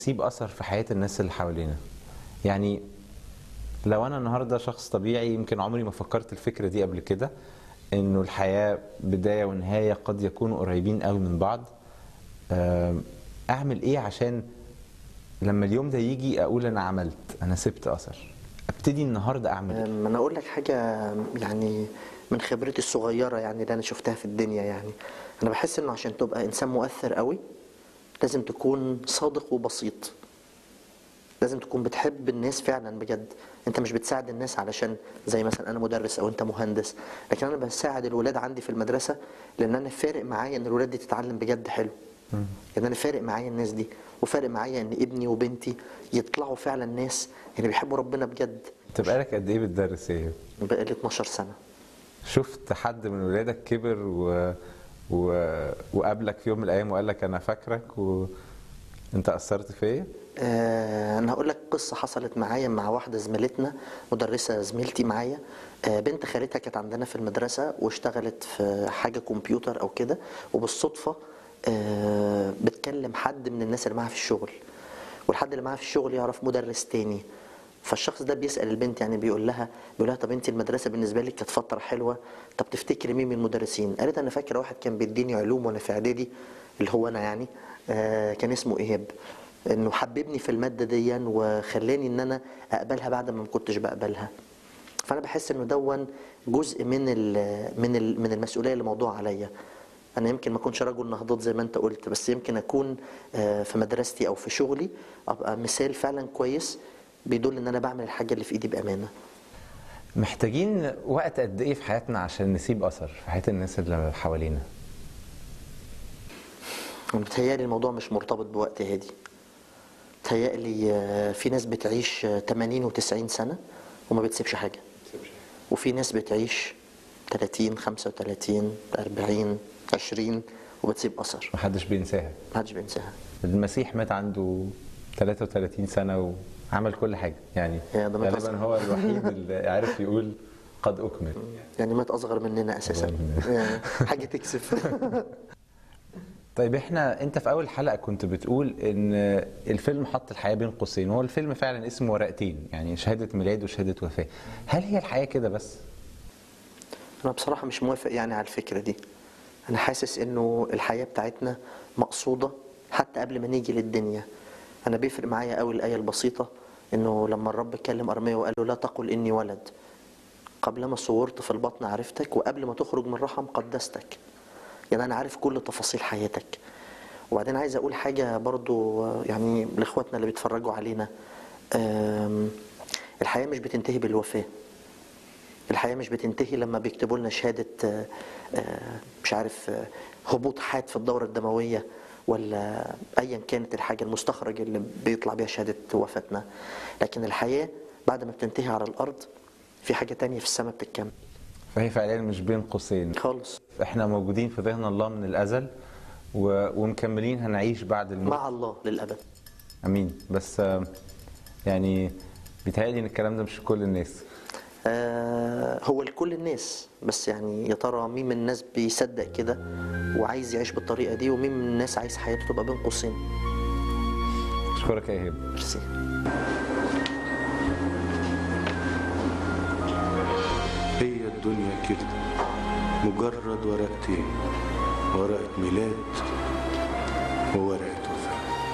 تسيب اثر في حياه الناس اللي حوالينا يعني لو انا النهارده شخص طبيعي يمكن عمري ما فكرت الفكره دي قبل كده انه الحياه بدايه ونهايه قد يكونوا قريبين قوي من بعض آم، اعمل ايه عشان لما اليوم ده يجي اقول انا عملت انا سبت اثر ابتدي النهارده اعمل ايه أم، انا اقول لك حاجه يعني من خبرتي الصغيره يعني اللي انا شفتها في الدنيا يعني انا بحس انه عشان تبقى انسان مؤثر قوي لازم تكون صادق وبسيط لازم تكون بتحب الناس فعلا بجد انت مش بتساعد الناس علشان زي مثلا انا مدرس او انت مهندس لكن انا بساعد الولاد عندي في المدرسه لان انا فارق معايا ان الولاد دي تتعلم بجد حلو لان انا فارق معايا الناس دي وفارق معايا ان ابني وبنتي يطلعوا فعلا ناس يعني بيحبوا ربنا بجد انت بقالك قد ايه بتدرس ايه بقالي 12 سنه شفت حد من ولادك كبر و... و... وقابلك في يوم من الايام وقال لك انا فاكرك وانت اثرت فيا آه، انا هقول لك قصه حصلت معايا مع واحده زميلتنا مدرسه زميلتي معايا آه، بنت خالتها كانت عندنا في المدرسه واشتغلت في حاجه كمبيوتر او كده وبالصدفه آه، بتكلم حد من الناس اللي معاها في الشغل والحد اللي معاها في الشغل يعرف مدرس تاني فالشخص ده بيسال البنت يعني بيقول لها بيقول لها طب انت المدرسه بالنسبه لك كانت فتره حلوه طب تفتكري مين من المدرسين قالت انا فاكره واحد كان بيديني علوم وانا في اعدادي اللي هو انا يعني آه، كان اسمه ايهاب انه حببني في الماده دي وخلاني ان انا اقبلها بعد ما ما كنتش بقبلها فانا بحس انه دون جزء من ال من ال من المسؤوليه اللي موضوع عليا انا يمكن ما اكونش رجل نهضات زي ما انت قلت بس يمكن اكون آه، في مدرستي او في شغلي ابقى مثال فعلا كويس بيدل ان انا بعمل الحاجه اللي في ايدي بامانه محتاجين وقت قد ايه في حياتنا عشان نسيب اثر في حياه الناس اللي حوالينا متهيألي الموضوع مش مرتبط بوقت هادي متهيألي آه، في ناس بتعيش آه، 80 و90 سنة وما بتسيبش حاجة وفي ناس بتعيش 30 35 40 20 وبتسيب أثر محدش بينساها محدش بينساها المسيح مات عنده 33 سنه وعمل كل حاجه يعني يا ده مات غالبا أصغر. هو الوحيد اللي عارف يقول قد اكمل يعني مات أصغر مننا أساسا أصغر مننا. يعني حاجة تكسف طيب احنا انت في اول حلقه كنت بتقول ان الفيلم حط الحياه بين قوسين هو الفيلم فعلا اسمه ورقتين يعني شهاده ميلاد وشهاده وفاه هل هي الحياه كده بس أنا بصراحة مش موافق يعني على الفكرة دي أنا حاسس إنه الحياة بتاعتنا مقصودة حتى قبل ما نيجي للدنيا أنا بيفرق معايا قوي الآية البسيطة إنه لما الرب كلم أرميا وقال له لا تقل إني ولد قبلما صورت في البطن عرفتك وقبل ما تخرج من الرحم قدستك يعني أنا عارف كل تفاصيل حياتك وبعدين عايز أقول حاجة برضو يعني لإخواتنا اللي بيتفرجوا علينا أم، الحياة مش بتنتهي بالوفاة الحياة مش بتنتهي لما بيكتبوا لنا شهادة آه، آه، مش عارف آه، هبوط حاد في الدورة الدموية ولا أيا كانت الحاجة المستخرج اللي بيطلع بيها شهادة وفاتنا لكن الحياة بعد ما بتنتهي على الأرض في حاجة تانية في السماء بتتكمل فهي فعليا مش بين قوسين خالص احنا موجودين في ذهن الله من الازل و... ومكملين هنعيش بعد الموت مع الله للأبد امين بس آه، يعني بيتهيألي ان الكلام ده مش لكل الناس آه هو لكل الناس بس يعني يا ترى مين من الناس بيصدق كده وعايز يعيش بالطريقة دي ومين من الناس عايز حياته تبقى بين قوسين اشكرك يا ايهاب ميرسي هي الدنيا كده مجرد ورقتين ورقة ميلاد وورقة